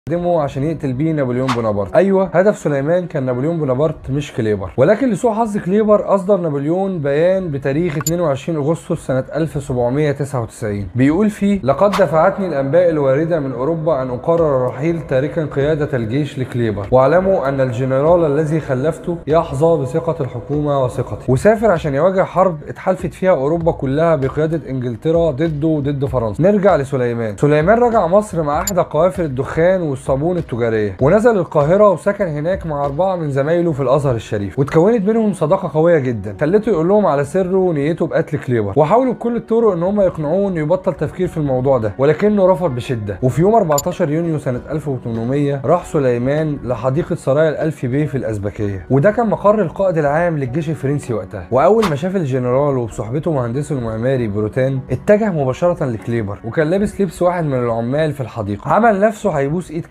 قدمه عشان يقتل بيه نابليون بونابرت ايوه هدف سليمان كان نابليون بونابرت مش كليبر ولكن لسوء حظ كليبر اصدر نابليون بيان بتاريخ 22 اغسطس سنه 1799 بيقول فيه لقد دفعتني الانباء الوارده من اوروبا ان اقرر الرحيل تاركا قياده الجيش لكليبر واعلموا ان الجنرال الذي خلفته يحظى بثقه الحكومه وثقتي وسافر عشان يواجه حرب اتحالفت فيها اوروبا كلها بقياده انجلترا ضده وضد فرنسا نرجع لسليمان سليمان رجع مصر مع احدى قوافل الدخان والصابون التجاريه ونزل القاهره وسكن هناك مع اربعه من زمايله في الازهر الشريف وتكونت بينهم صداقه قويه جدا خلته يقول لهم على سره ونيته بقتل كليبر وحاولوا بكل الطرق ان هم يقنعوه انه يبطل تفكير في الموضوع ده ولكنه رفض بشده وفي يوم 14 يونيو سنه 1800 راح سليمان لحديقه سرايا الالفي بيه في الازبكيه وده كان مقر القائد العام للجيش الفرنسي وقتها واول ما شاف الجنرال وبصحبته مهندسه المعماري بروتان اتجه مباشره لكليبر وكان لابس لبس واحد من العمال في الحديقه عمل نفسه هيبوس ايد